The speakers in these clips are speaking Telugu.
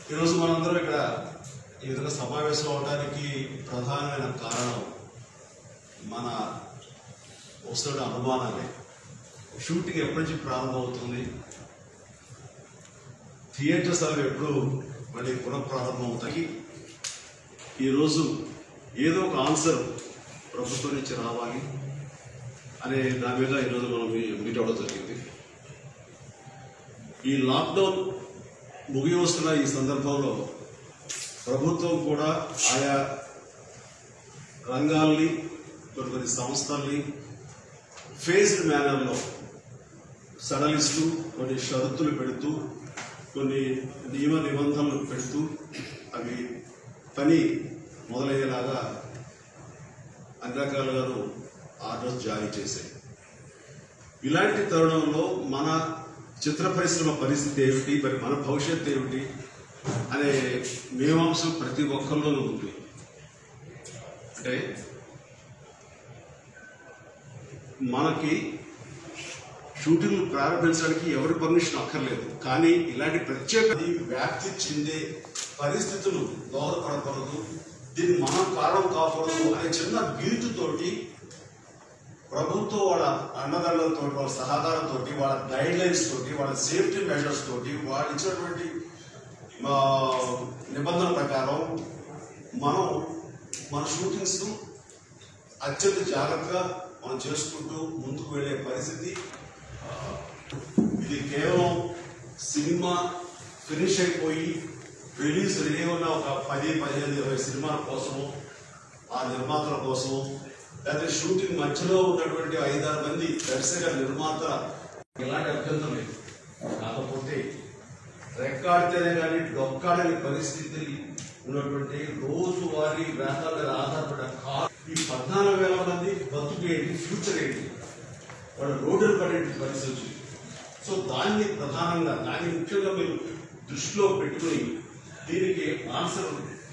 ఈరోజు మనందరం ఇక్కడ ఈ విధంగా సమావేశం అవడానికి ప్రధానమైన కారణం మన వస్తున్న అనుమానాలే షూటింగ్ ఎప్పటి నుంచి ప్రారంభమవుతుంది థియేటర్స్ అవి ఎప్పుడు మళ్ళీ పునఃప్రారంభం అవుతాయి ఈరోజు ఏదో ఒక ఆన్సర్ ప్రభుత్వం నుంచి రావాలి అనే దాని మీద ఈరోజు మనం మీ- మీట్ అవ్వడం జరిగింది ఈ లాక్డౌన్ ముగి వస్తున్న ఈ సందర్భంలో ప్రభుత్వం కూడా ఆయా రంగాల్ని కొన్ని కొన్ని సంస్థల్ని ఫేజ్డ్ మేనర్లో సడలిస్తూ కొన్ని షరతులు పెడుతూ కొన్ని నియమ నిబంధనలు పెడుతూ అవి పని మొదలయ్యేలాగా అన్ని రకాలుగాను ఆర్డర్స్ జారీ చేశాయి ఇలాంటి తరుణంలో మన చిత్ర పరిశ్రమ పరిస్థితి ఏమిటి మరి మన భవిష్యత్తు ఏమిటి అనే మీమాంసం ప్రతి ఒక్కరిలోనూ ఉంది అంటే మనకి షూటింగ్ ప్రారంభించడానికి ఎవరి పర్మిషన్ అక్కర్లేదు కానీ ఇలాంటి ప్రత్యేక వ్యాప్తి చెందే పరిస్థితులు దోహదపడకూడదు దీన్ని మనం కారణం కాకూడదు అనే చిన్న గీటుతోటి ప్రభుత్వం వాళ్ళ అన్నదండలతో వాళ్ళ సహకారంతో వాళ్ళ గైడ్ లైన్స్ తోటి వాళ్ళ సేఫ్టీ మెజర్స్ తోటి వాళ్ళు ఇచ్చినటువంటి ఆ, నిబంధనల ప్రకారం మనం మన షూటింగ్స్ అత్యంత జాగ్రత్తగా మనం చేసుకుంటూ ముందుకు వెళ్ళే పరిస్థితి ఆ, ఇది కేవలం సినిమా ఫినిష్ అయిపోయి రిలీజ్ రెడీ ఉన్న ఒక పది పదిహేను ఇరవై సినిమాల కోసము ఆ నిర్మాతల కోసము లేకపోతే షూటింగ్ మధ్యలో ఉన్నటువంటి ఐదారు మంది దర్శక నిర్మాత ఎలాంటి అభ్యంతరం లేదు కాకపోతే రెక్కాడితేనే కానీ డొక్కాడని పరిస్థితి ఉన్నటువంటి రోజువారీ వేతనాల మీద ఆధారపడ్డ కార్ ఈ పద్నాలుగు వేల మంది బతుకు ఏంటి ఫ్యూచర్ ఏంటి వాళ్ళ రోడ్డులు పడే పరిస్థితి వచ్చింది సో దాన్ని ప్రధానంగా దాన్ని ముఖ్యంగా మీరు దృష్టిలో పెట్టుకుని దీనికి ఆన్సర్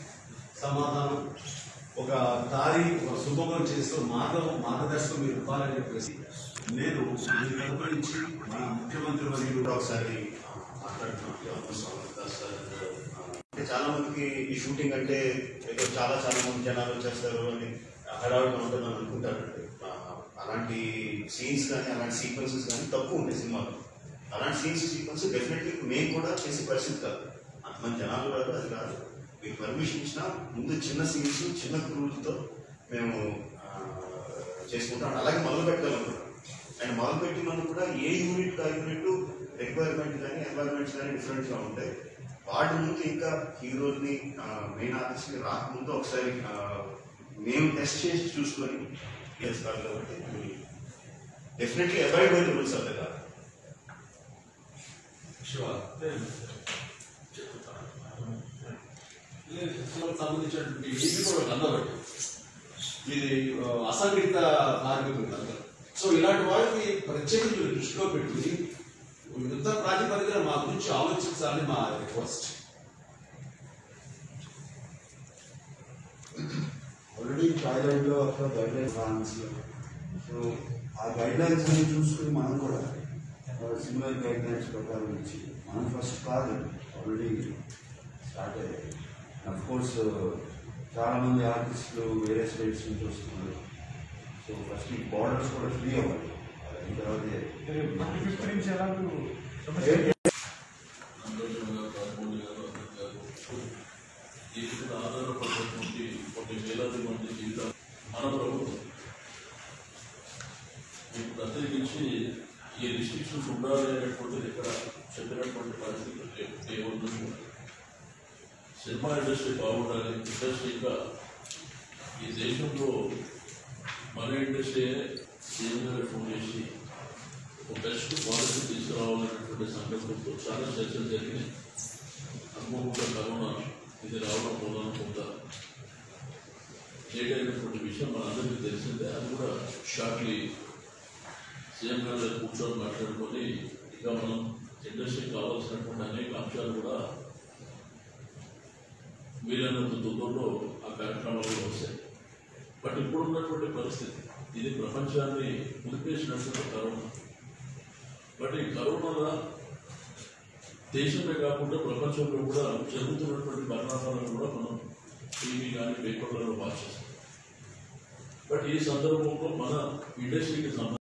సమాధానం ఒక దారి ఒక సుభమం చేస్తూ మార్గం మార్గదర్శకం మీరు ఇవ్వాలని చెప్పేసి నేను మీ తరపు నుంచి మా ముఖ్యమంత్రి మరియు కూడా ఒకసారి మాట్లాడుతున్నట్టు అవసరం సార్ అంటే చాలా మందికి ఈ షూటింగ్ అంటే ఏదో చాలా చాలా మంది జనాలు వచ్చేస్తారు అని హడావుడిగా ఉంటుందని అనుకుంటారు ఆ, అలాంటి సీన్స్ కానీ అలాంటి సీక్వెన్సెస్ కానీ తక్కువ ఉంటాయి సినిమాలో అలాంటి సీన్స్ సీక్వెన్స్ డెఫినెట్లీ మేము కూడా చేసే పరిస్థితి కాదు అంతమంది జనాలు రాదు అది కాదు మీకు పర్మిషన్ ఇచ్చినా ముందు చిన్న సీన్స్ చిన్న క్రూలతో మేము ఆ, చేసుకుంటాం అలాగే మొదలు పెట్టగలుగుతాం అండ్ మొదలు పెట్టినందుకు కూడా ఏ యూనిట్ ఆ యూనిట్ రిక్వైర్మెంట్ కానీ ఎన్వైర్మెంట్స్ కానీ డిఫరెంట్ గా ఉంటాయి వాటి ముందు ఇంకా హీరోని మెయిన్ ఆర్టిస్ట్ రాకముందు ఒకసారి ఆ, మేము టెస్ట్ చేసి చూసుకొని చేస్తారు కాబట్టి డెఫినెట్లీ అవాయిడ్ బై రూల్స్ అదే కాదు సంబంధించినటువంటి ఇది కూడా అందబట్టి ఇది ఆ, అసంఘటిత కార్మికులు అందరూ సో ఇలాంటి వారికి ప్రత్యేకించి మీరు దృష్టిలో పెట్టుకుని యుద్ధ ప్రాతిపదికన మా గురించి ఆలోచించాలని మా రిక్వెస్ట్ ఆల్రెడీ థాయిలాండ్ లో అక్కడ గైడ్ లైన్స్ ఫ్రాన్స్ లో సో ఆ గైడ్ లైన్స్ అన్ని చూసుకుని మనం కూడా సిమిలర్ గైడ్ లైన్స్ ప్రకారం ఇచ్చి మనం ఫస్ట్ కాదు ఆల్రెడీ స్టార్ట్ అయ్యాయి అఫ్ కోర్స్ చాలా మంది ఆర్టిస్టులు వేరే స్టేట్స్ నుంచి వస్తున్నారు సో ఫస్ట్ ఈ బార్డర్స్ కూడా ఫ్రీ అవ్వాలి అయిన తర్వాత ఫిఫ్త్ నుంచి ఎలా సంతోషంగా కాకుండా ఈ మీద ఆధారపడినటువంటి కొన్ని వేలాది మంది జీవితాలు మన ప్రభుత్వం మీకు ప్రత్యేకించి ఈ రిస్ట్రిక్షన్స్ ఉండాలి అనేటువంటిది ఇక్కడ చెప్పినటువంటి పరిస్థితులు లేవు కేవలం కూడా. సినిమా ఇండస్ట్రీ బాగుండాలి ఇండస్ట్రీ ఇంకా ఈ దేశంలో మన ఇండస్ట్రీ సీఎం ఫోన్ చేసి ఒక బెస్ట్ పాలసీ తీసుకురావాలనేటువంటి సంకల్పంతో చాలా చర్చలు జరిగినాయి అనుకోకుండా కరోనా ఇది రావడం మూలన కొంత లేట్ అయినటువంటి విషయం మనందరికీ తెలిసిందే అది కూడా షార్ట్లీ సీఎం గారి దగ్గర కూర్చొని మాట్లాడుకొని ఇక మనం ఇండస్ట్రీ కావాల్సినటువంటి అనేక అంశాలు కూడా వీలైనంత తొందరలో ఆ కార్యక్రమాలు వస్తాయి బట్ ఇప్పుడున్నటువంటి పరిస్థితి ఇది ప్రపంచాన్ని మునిపేసినటువంటి కరోనా బట్ ఈ కరోనా దేశంలో కాకుండా ప్రపంచంలో కూడా జరుగుతున్నటువంటి పరిణామాలను కూడా మనం టీవీ కానీ పేపర్లలో వాచ్ చేస్తాం బట్ ఈ సందర్భంలో మన ఇండస్ట్రీకి సంబంధించి